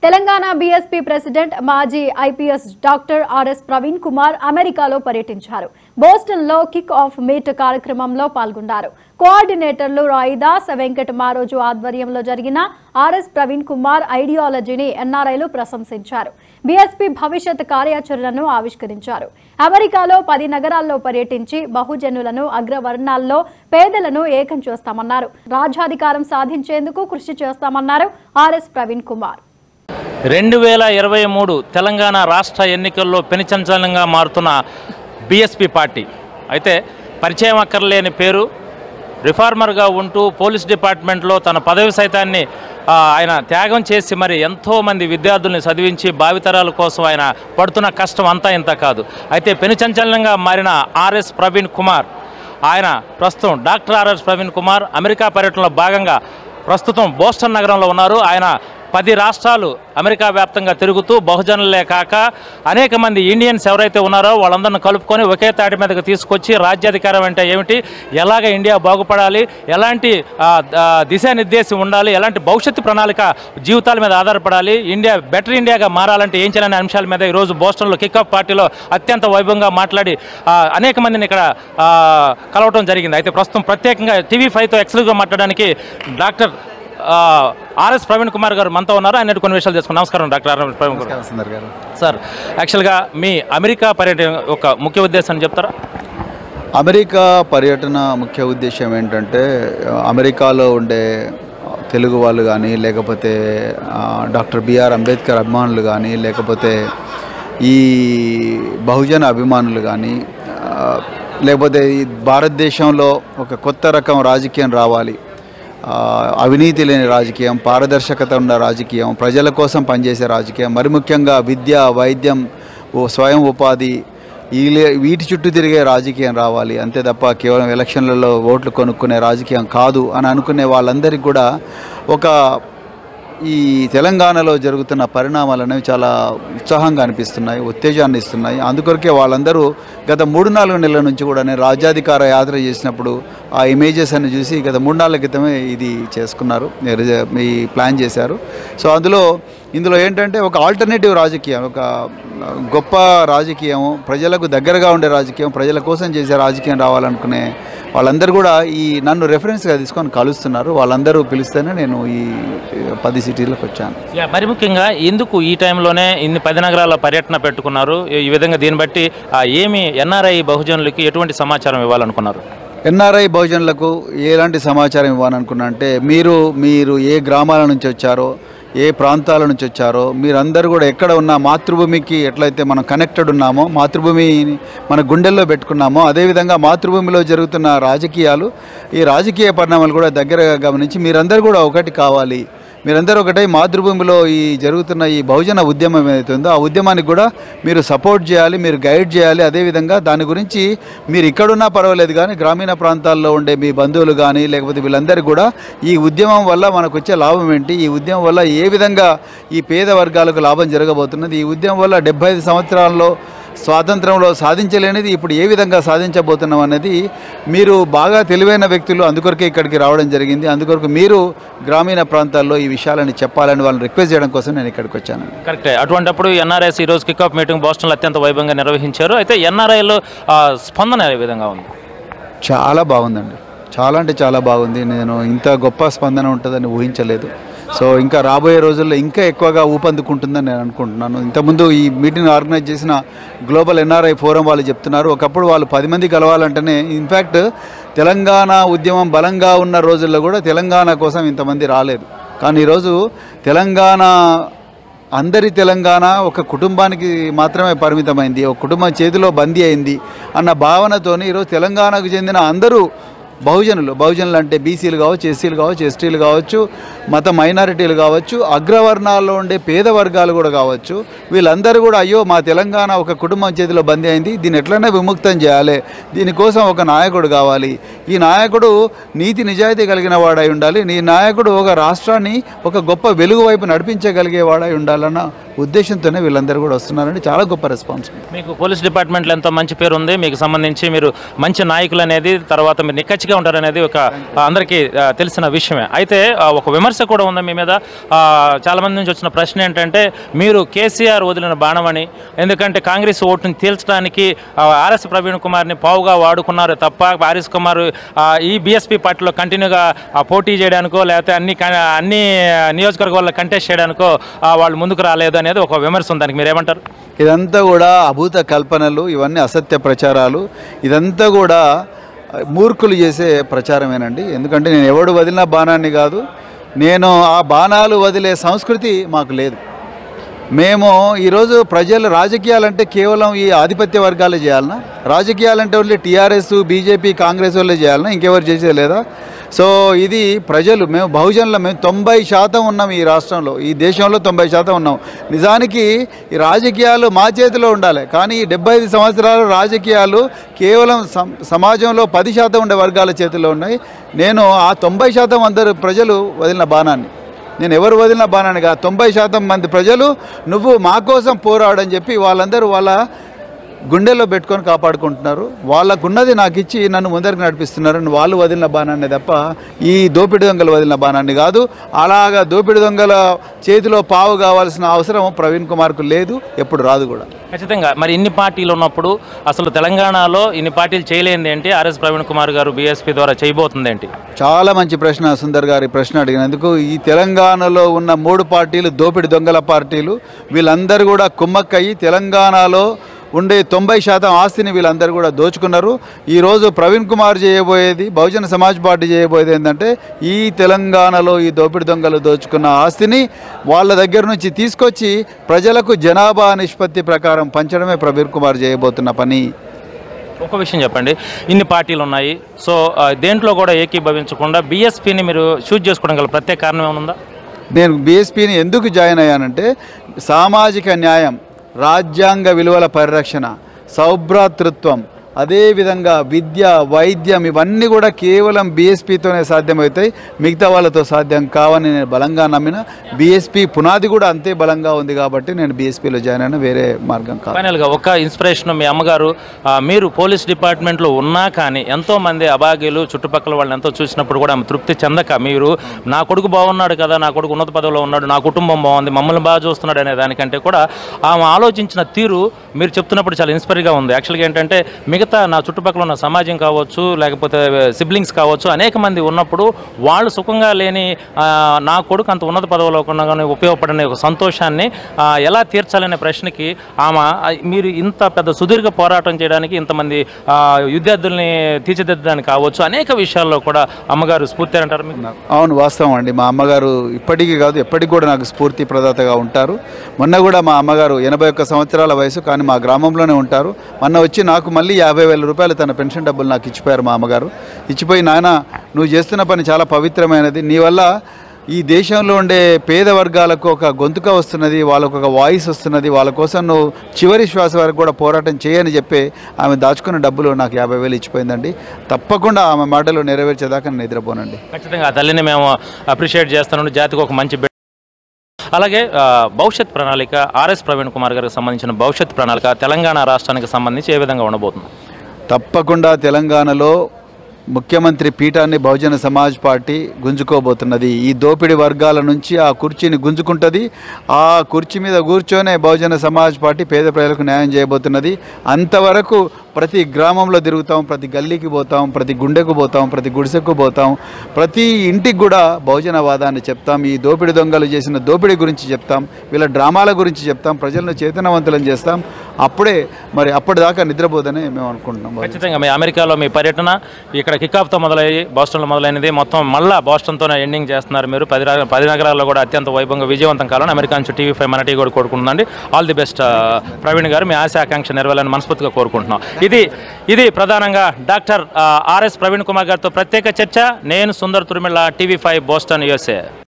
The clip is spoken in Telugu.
తెలంగాణ బీఎస్పీ ప్రెసిడెంట్ మాజీ IPS doctor RS Praveen Kumar అమెరికాలో పర్యటించారు బోస్టన్ లో కిక్ ఆఫ్ మీట్ కార్యక్రమంలో పాల్గొన్నారు కోఆర్డినేటర్లు రాయిదాస్ వెంకట మారోజు ఆధ్వర్యంలో జరిగిన ఆర్ఎస్ ప్రవీణ్ కుమార్ ఐడియాలజీని ఎన్ఆర్ఐలు ప్రశంసించారు బీఎస్పీ భవిష్యత్ కార్యాచరణను ఆవిష్కరించారు అమెరికాలో పది నగరాల్లో పర్యటించి బహుజనులను అగ్రవర్ణాల్లో పేదలను ఏకం చేస్తామన్నారు రాజ్యాధికారం సాధించేందుకు కృషి చేస్తామన్నారు ఆర్ఎస్ ప్రవీణ్ కుమార్ రెండు వేల ఇరవై మూడు తెలంగాణ రాష్ట్ర ఎన్నికల్లో పెనుచంచలంగా మారుతున్న బీఎస్పీ పార్టీ అయితే పరిచయం అక్కర్లేని పేరు రిఫార్మర్గా ఉంటూ పోలీస్ డిపార్ట్మెంట్లో తన పదవి సైతాన్ని ఆ, ఆయన త్యాగం చేసి మరి ఎంతోమంది విద్యార్థుల్ని చదివించి భావితరాల కోసం ఆయన పడుతున్న కష్టం అంతా ఇంత కాదు అయితే పెనుచంచలంగా మారిన ఆర్ఎస్ ప్రవీణ్ కుమార్ ఆయన ప్రస్తుతం doctor RS Praveen Kumar America పర్యటనలో భాగంగా ప్రస్తుతం బోస్టన్ నగరంలో ఉన్నారు ఆయన పది రాష్ట్రాలు అమెరికా వ్యాప్తంగా తిరుగుతూ బహుజనులే కాక అనేక మంది ఇండియన్స్ ఎవరైతే ఉన్నారో వాళ్ళందరిని కలుపుకొని ఒకే తాటి మీదకి తీసుకొచ్చి రాజ్యాధికారం అంటే ఏమిటి ఎలాగ ఇండియా బాగుపడాలి ఎలాంటి ఆ, ఆ, దిశానిర్దేశం ఉండాలి ఎలాంటి భవిష్యత్తు ప్రణాళిక జీవితాల మీద ఆధారపడాలి ఇండియా బెటర్ ఇండియాగా మారాలంటే ఏం చేయాలనే అంశాల మీద ఈరోజు బోస్టన్లో కిక్అప్ పార్టీలో అత్యంత వైభవంగా మాట్లాడి ఆ, అనేక మందిని ఇక్కడ ఆ, కలవటం జరిగింది అయితే ప్రస్తుతం ప్రత్యేకంగా టీవీ ఫైవ్తో ఎక్స్క్లూజివ్గా మాట్లాడడానికి డాక్టర్ ఆ, ఆర్ఎస్ ప్రవీణ్ కుమార్ గారు మనతో ఉన్నారు ఆయన కొన్ని విషయాలు తెలుసుకున్నాం నమస్కారం డాక్టర్ ఆర్ఎస్ ప్రవీణ్ కుమార్ నమస్కారం సుందర్ గారు సార్ యాక్చువల్గా మీ అమెరికా పర్యటన ఒక ముఖ్య ఉద్దేశం చెప్తారా అమెరికా పర్యటన ముఖ్య ఉద్దేశం ఏంటంటే ఆ, అమెరికాలో ఉండే తెలుగు వాళ్ళు కానీ లేకపోతే ఆ, డాక్టర్ బిఆర్ అంబేద్కర్ అభిమానులు కానీ లేకపోతే ఈ బహుజన అభిమానులు కానీ ఆ, లేకపోతే ఈ భారతదేశంలో ఒక కొత్త రకం రాజకీయం రావాలి ఆ, అవినీతి లేని రాజకీయం పారదర్శకత ఉన్న రాజకీయం ప్రజల కోసం పనిచేసే రాజకీయం మరి ముఖ్యంగా విద్య వైద్యం ఓ స్వయం ఉపాధి ఈ లే- వీటి చుట్టూ తిరిగే రాజకీయం రావాలి అంతే తప్ప కేవలం ఎలక్షన్లలో ఓట్లు కొనుక్కునే రాజకీయం కాదు అని అనుకునే వాళ్ళందరికీ కూడా ఒక ఈ తెలంగాణలో జరుగుతున్న పరిణామాలు అనేవి చాలా ఉత్సాహంగా అనిపిస్తున్నాయి ఉత్తేజాన్ని ఇస్తున్నాయి అందుకొరకే వాళ్ళందరూ గత మూడు నాలుగు నెలల నుంచి కూడా నేను రాజ్యాధికార యాత్ర చేసినప్పుడు ఆ ఇమేజెస్ అన్ని చూసి గత మూడు నాలుగు క్రితమే ఇది చేసుకున్నారు రిజ- ఈ ప్లాన్ చేశారు సో అందులో ఇందులో ఏంటంటే ఒక ఆల్టర్నేటివ్ రాజకీయం ఒక గొప్ప రాజకీయం ప్రజలకు దగ్గరగా ఉండే రాజకీయం ప్రజల కోసం చేసే రాజకీయం రావాలనుకునే వాళ్ళందరూ కూడా ఈ నన్ను రెఫరెన్స్గా తీసుకొని కలుస్తున్నారు వాళ్ళందరూ పిలిస్తేనే నేను ఈ పది సిటీలకు వచ్చాను యా, మరి ముఖ్యంగా ఎందుకు ఈ టైంలోనే ఇన్ని పది నగరాల పర్యటన పెట్టుకున్నారు ఈ విధంగా దీన్ని బట్టి ఆ, ఏమి ఎన్ఆర్ఐ బహుజనులకి ఎటువంటి సమాచారం ఇవ్వాలనుకున్నారు ఎన్ఆర్ఐ బహుజనులకు ఎలాంటి సమాచారం ఇవ్వాలనుకున్నా అంటే మీరు మీరు ఏ గ్రామాల నుంచి వచ్చారో ఏ ప్రాంతాల నుంచి వచ్చారో మీరందరూ కూడా ఎక్కడ ఉన్న మాతృభూమికి ఎట్లయితే మనం కనెక్టెడ్ ఉన్నామో మాతృభూమిని మన గుండెల్లో పెట్టుకున్నామో అదేవిధంగా మాతృభూమిలో జరుగుతున్న రాజకీయాలు ఈ రాజకీయ పరిణామాలు కూడా దగ్గరగా గమనించి మీరందరూ కూడా ఒకటి కావాలి మీరందరూ ఒకటే మాతృభూమిలో ఈ జరుగుతున్న ఈ బహుజన ఉద్యమం ఏదైతే ఉందో ఆ ఉద్యమానికి కూడా మీరు సపోర్ట్ చేయాలి మీరు గైడ్ చేయాలి అదేవిధంగా దాని గురించి మీరు ఇక్కడున్నా పర్వాలేదు కానీ గ్రామీణ ప్రాంతాల్లో ఉండే మీ బంధువులు కానీ లేకపోతే వీళ్ళందరికీ కూడా ఈ ఉద్యమం వల్ల మనకు వచ్చే లాభం ఏంటి ఈ ఉద్యమం వల్ల ఏ విధంగా ఈ పేద వర్గాలకు లాభం జరగబోతున్నది ఈ ఉద్యమం వల్ల డెబ్బై ఐదు సంవత్సరాల్లో స్వాతంత్రంలో సాధించలేనిది ఇప్పుడు ఏ విధంగా సాధించబోతున్నాం అనేది మీరు బాగా తెలివైన వ్యక్తులు అందుకొరకే ఇక్కడికి రావడం జరిగింది అందుకొరకు మీరు గ్రామీణ ప్రాంతాల్లో ఈ విషయాలని చెప్పాలని వాళ్ళని రిక్వెస్ట్ చేయడం కోసం నేను ఇక్కడికి వచ్చాను కరెక్టే అటువంటప్పుడు ఎన్ఆర్ఐస్ ఈ రోజు కిక్ఆఫ్ మీటింగ్ బోస్టన్లో అత్యంత వైభవంగా నిర్వహించారు అయితే ఎన్ఆర్ఐలో స్పందన ఏ విధంగా ఉంది చాలా బాగుందండి చాలా అంటే చాలా బాగుంది నేను ఇంత గొప్ప స్పందన ఉంటుందని ఊహించలేదు సో ఇంకా రాబోయే రోజుల్లో ఇంకా ఎక్కువగా ఊపందుకుంటుందని నేను అనుకుంటున్నాను ఇంతకుముందు ఈ మీటింగ్ ఆర్గనైజ్ చేసిన గ్లోబల్ ఎన్ఆర్ఐ ఫోరం వాళ్ళు చెప్తున్నారు ఒకప్పుడు వాళ్ళు పది మంది కలవాలంటేనే ఇన్ఫ్యాక్ట్ తెలంగాణ ఉద్యమం బలంగా ఉన్న రోజుల్లో కూడా తెలంగాణ కోసం ఇంతమంది రాలేదు కానీ ఈరోజు తెలంగాణ అందరి తెలంగాణ ఒక కుటుంబానికి మాత్రమే పరిమితమైంది ఒక కుటుంబం చేతిలో బందీ అయింది అన్న భావనతోని ఈరోజు తెలంగాణకు చెందిన అందరూ బహుజనులు బహుజనులు అంటే బీసీలు కావచ్చు ఎస్సీలు కావచ్చు ఎస్టీలు కావచ్చు మత మైనారిటీలు కావచ్చు అగ్రవర్ణాల్లో ఉండే పేద వర్గాలు కూడా కావచ్చు వీళ్ళందరూ కూడా అయ్యో మా తెలంగాణ ఒక కుటుంబం చేతిలో బందీ అయింది దీన్ని ఎట్లనే విముక్తం చేయాలి దీనికోసం ఒక నాయకుడు కావాలి ఈ నాయకుడు నీతి నిజాయితీ కలిగిన వాడై ఉండాలి నీ నాయకుడు ఒక రాష్ట్రాన్ని ఒక గొప్ప వెలుగు వైపు నడిపించగలిగే వాడై ఉండాలన్న ఉద్దేశంతోనే వీళ్ళందరూ కూడా వస్తున్నారండి చాలా గొప్ప రెస్పాన్స్ ఉంది మీకు పోలీస్ డిపార్ట్మెంట్లో ఎంతో మంచి పేరు ఉంది మీకు సంబంధించి మీరు మంచి నాయకులు అనేది తర్వాత మీరు నిక్కచ్చిగా ఉంటారనేది ఒక ఆ, అందరికీ ఆ, తెలిసిన విషయమే అయితే ఆ, ఒక విమర్శ కూడా ఉంది మీ మీద ఆ, చాలా మంది నుంచి వచ్చిన ప్రశ్న ఏంటంటే మీరు కేసీఆర్ వదిలిన బాణమని ఎందుకంటే కాంగ్రెస్ ఓటుని తేల్చడానికి ఆ, ఆర్ఎస్ ప్రవీణ్ కుమార్ని పావుగా వాడుకున్నారు తప్ప ఆర్ఎస్ కుమార్ ఆ, ఈ బీఎస్పీ పార్టీలో కంటిన్యూగా ఆ, పోటీ చేయడానికో లేకపోతే అన్ని క- అన్ని నియోజకవర్గాల్లో కంటెస్ట్ చేయడానికో ఆ, వాళ్ళు ముందుకు రాలేదు అనేది ఒక విమర్శ ఉంది దానికి మీరు ఏమంటారు ఇదంతా కూడా అభూత కల్పనలు ఇవన్నీ అసత్య ప్రచారాలు ఇదంతా కూడా మూర్ఖులు చేసే ప్రచారమేనండి ఎందుకంటే నేను ఎవడు వదిలిన బాణాన్ని కాదు నేను ఆ బాణాలు వదిలే సంస్కృతి మాకు లేదు మేము ఈరోజు ప్రజలు రాజకీయాలంటే కేవలం ఈ ఆధిపత్య వర్గాలే చేయాలనా రాజకీయాలంటే ఓన్లీ టీఆర్ఎస్ బీజేపీ కాంగ్రెస్ వాళ్ళే చేయాలనా ఇంకెవరు చేసేది లేదా సో ఇది ప్రజలు మేము బహుజనులు మేము తొంభై శాతం ఉన్నాం ఈ రాష్ట్రంలో ఈ దేశంలో తొంభై శాతం ఉన్నాం నిజానికి ఈ రాజకీయాలు మా చేతిలో ఉండాలి కానీ ఈ డెబ్బై ఐదు సంవత్సరాలు రాజకీయాలు కేవలం సం- సమాజంలో పది శాతం ఉండే వర్గాల చేతిలో ఉన్నాయి నేను ఆ తొంభై శాతం అందరు ప్రజలు వదిలిన బాణాన్ని నేను ఎవరు వదిలిన బాణాన్ని కాదు తొంభై శాతం మంది ప్రజలు నువ్వు మా కోసం పోరాడని చెప్పి వాళ్ళందరూ వాళ్ళ గుండెల్లో పెట్టుకొని కాపాడుకుంటున్నారు వాళ్ళకున్నది నాకు ఇచ్చి నన్ను ముందరికి నడిపిస్తున్నారు అని వాళ్ళు వదిలిన బాణాన్ని తప్ప ఈ దోపిడి దొంగలు వదిలిన బాణాన్ని కాదు అలాగా దోపిడి దొంగల చేతిలో పావు కావాల్సిన అవసరం ప్రవీణ్ కుమార్కు లేదు ఎప్పుడు రాదు కూడా ఖచ్చితంగా మరి ఇన్ని పార్టీలు ఉన్నప్పుడు అసలు తెలంగాణలో ఇన్ని పార్టీలు చేయలేనిది ఏంటి ఆర్ఎస్ ప్రవీణ్ కుమార్ గారు బీఎస్పీ ద్వారా చేయబోతుంది ఏంటి చాలా మంచి ప్రశ్న సుందర్ గారి ప్రశ్న అడిగినందుకు ఈ తెలంగాణలో ఉన్న మూడు పార్టీలు దోపిడి దొంగల పార్టీలు వీళ్ళందరూ కూడా కుమ్మక్కయ్యి తెలంగాణలో ఉండే తొంభై శాతం ఆస్తిని వీళ్ళందరూ కూడా దోచుకున్నారు ఈరోజు ప్రవీణ్ కుమార్ చేయబోయేది బహుజన సమాజ్ పార్టీ చేయబోయేది ఏంటంటే ఈ తెలంగాణలో ఈ దోపిడి దొంగలు దోచుకున్న ఆస్తిని వాళ్ళ దగ్గర నుంచి తీసుకొచ్చి ప్రజలకు జనాభా నిష్పత్తి ప్రకారం పంచడమే ప్రవీణ్ కుమార్ చేయబోతున్న పని ఒక విషయం చెప్పండి ఇన్ని పార్టీలు ఉన్నాయి సో ఆ, దేంట్లో కూడా ఏకీభవించకుండా బీఎస్పీని మీరు చూజ్ చేసుకోవడం గల ప్రత్యేక కారణం ఏమైనా ఉందా నేను బీఎస్పీని ఎందుకు జాయిన్ అయ్యానంటే సామాజిక న్యాయం రాజ్యాంగ విలువల పరిరక్షణ సౌభ్రాతృత్వం అదేవిధంగా విద్య వైద్యం ఇవన్నీ కూడా కేవలం బీఎస్పీతోనే సాధ్యమవుతాయి మిగతా వాళ్ళతో సాధ్యం కావని నేను బలంగా నమ్మిన బీఎస్పీ పునాది కూడా అంతే బలంగా ఉంది కాబట్టి నేను బీఎస్పీలో జాయిన్ అయిన వేరే మార్గం కాదు ఫైనల్గా ఒక ఇన్స్పిరేషన్ మీ అమ్మగారు ఆ, మీరు పోలీస్ డిపార్ట్మెంట్లో ఉన్నా కానీ ఎంతో మంది అభాగ్యులు చుట్టుపక్కల వాళ్ళని ఎంతో చూసినప్పుడు కూడా ఆమె తృప్తి చెందక మీరు నా కొడుకు బాగున్నాడు కదా నా కొడుకు ఉన్నత పదవిలో ఉన్నాడు నా కుటుంబం బాగుంది మమ్మల్ని బాగా చూస్తున్నాడు అనే దానికంటే కూడా ఆమె ఆలోచించిన తీరు మీరు చెప్తున్నప్పుడు చాలా ఇన్స్పైర్గా ఉంది యాక్చువల్గా ఏంటంటే మిగతా నా చుట్టుపక్కల ఉన్న సమాజం కావచ్చు లేకపోతే సిబ్లింగ్స్ కావచ్చు అనేక మంది ఉన్నప్పుడు వాళ్ళు సుఖంగా లేని ఆ, నా కొడుకు అంత ఉన్నత పదవిలో ఉన్నా కానీ ఉపయోగపడని ఒక సంతోషాన్ని ఆ, ఎలా తీర్చాలనే ప్రశ్నకి ఆమె ఆ, మీరు ఇంత పెద్ద సుదీర్ఘ పోరాటం చేయడానికి ఇంతమంది ఆ, విద్యార్థుల్ని తీర్చిదిద్దడానికి కావచ్చు అనేక విషయాల్లో కూడా అమ్మగారు స్ఫూర్తి అంటారు మీకు అవును వాస్తవం అండి మా అమ్మగారు ఇప్పటికీ కాదు ఎప్పటికి కూడా నాకు స్ఫూర్తి ప్రదాతగా ఉంటారు మొన్న కూడా మా అమ్మగారు ఎనభై ఒక్క సంవత్సరాల వయసు కానీ మా గ్రామంలోనే ఉంటారు మొన్న వచ్చి నాకు మళ్ళీ యాభై వేల రూపాయలు తన పెన్షన్ డబ్బులు నాకు ఇచ్చిపోయారు మా అమ్మగారు ఇచ్చిపోయి నాయన నువ్వు చేస్తున్న పని చాలా పవిత్రమైనది నీ వల్ల ఈ దేశంలో ఉండే పేద వర్గాలకు ఒక గొంతుక వస్తున్నది వాళ్ళకు ఒక వాయిస్ వస్తున్నది వాళ్ళ కోసం నువ్వు చివరి శ్వాస వరకు కూడా పోరాటం చేయని చెప్పి ఆమె దాచుకున్న డబ్బులు నాకు యాభై వేలు ఇచ్చిపోయిందండి తప్పకుండా ఆమె మాటలు నెరవేర్చేదాకా నేను నిద్రపోనండి ఖచ్చితంగా ఆ తల్లిని మేము అప్రిషియేట్ చేస్తాను జాతికి ఒక మంచి బిడ్డ అలాగే ఆ, భవిష్యత్ ప్రణాళిక ఆర్ఎస్ ప్రవీణ్ కుమార్ గారికి సంబంధించిన భవిష్యత్ ప్రణాళిక తెలంగాణ రాష్ట్రానికి సంబంధించి ఏ విధంగా ఉండబోతుంది తప్పకుండా తెలంగాణలో ముఖ్యమంత్రి పీఠాన్ని బహుజన సమాజ్ పార్టీ గుంజుకోబోతున్నది ఈ దోపిడీ వర్గాల నుంచి ఆ కుర్చీని గుంజుకుంటుంది ఆ కుర్చీ మీద కూర్చొనే బహుజన సమాజ్ పార్టీ పేద ప్రజలకు న్యాయం చేయబోతున్నది అంతవరకు ప్రతి గ్రామంలో తిరుగుతాం ప్రతి గల్లీకి పోతాం ప్రతి గుండెకు పోతాం ప్రతి గుడిసెకు పోతాం ప్రతి ఇంటికి కూడా బహుజనవాదాన్ని చెప్తాం ఈ దోపిడీ దొంగలు చేసిన దోపిడీ గురించి చెప్తాం వీళ్ళ డ్రామాల గురించి చెప్తాం ప్రజలను చైతన్యవంతులను చేస్తాం అప్పుడే మరి అప్పటిదాకా నిద్రపోదని మేము అనుకుంటున్నాం ఖచ్చితంగా మీ అమెరికాలో మీ పర్యటన ఇక్కడ కికాప్తో మొదలయ్యి బోస్టన్లో మొదలైనది మొత్తం మళ్ళా బోస్టన్తోనే ఎండింగ్ చేస్తున్నారు మీరు పది రా- పది నగరాల్లో కూడా అత్యంత వైభవంగా విజయవంతం కావాలని అమెరికా నుంచి టీవీ ఫైవ్ మన టీ కూడా కోరుకుంటుందండి ఆల్ ది బెస్ట్ ప్రవీణ్ గారు మీ ఆశ ఆకాంక్ష నెరవేరాలని మనస్ఫూర్తిగా కోరుకుంటున్నాం ఇది ఇది ప్రధానంగా డాక్టర్ ఆర్ఎస్ ప్రవీణ్ కుమార్ గారితో ప్రత్యేక చర్చ నేను Sundar Turimilla TV five Boston USA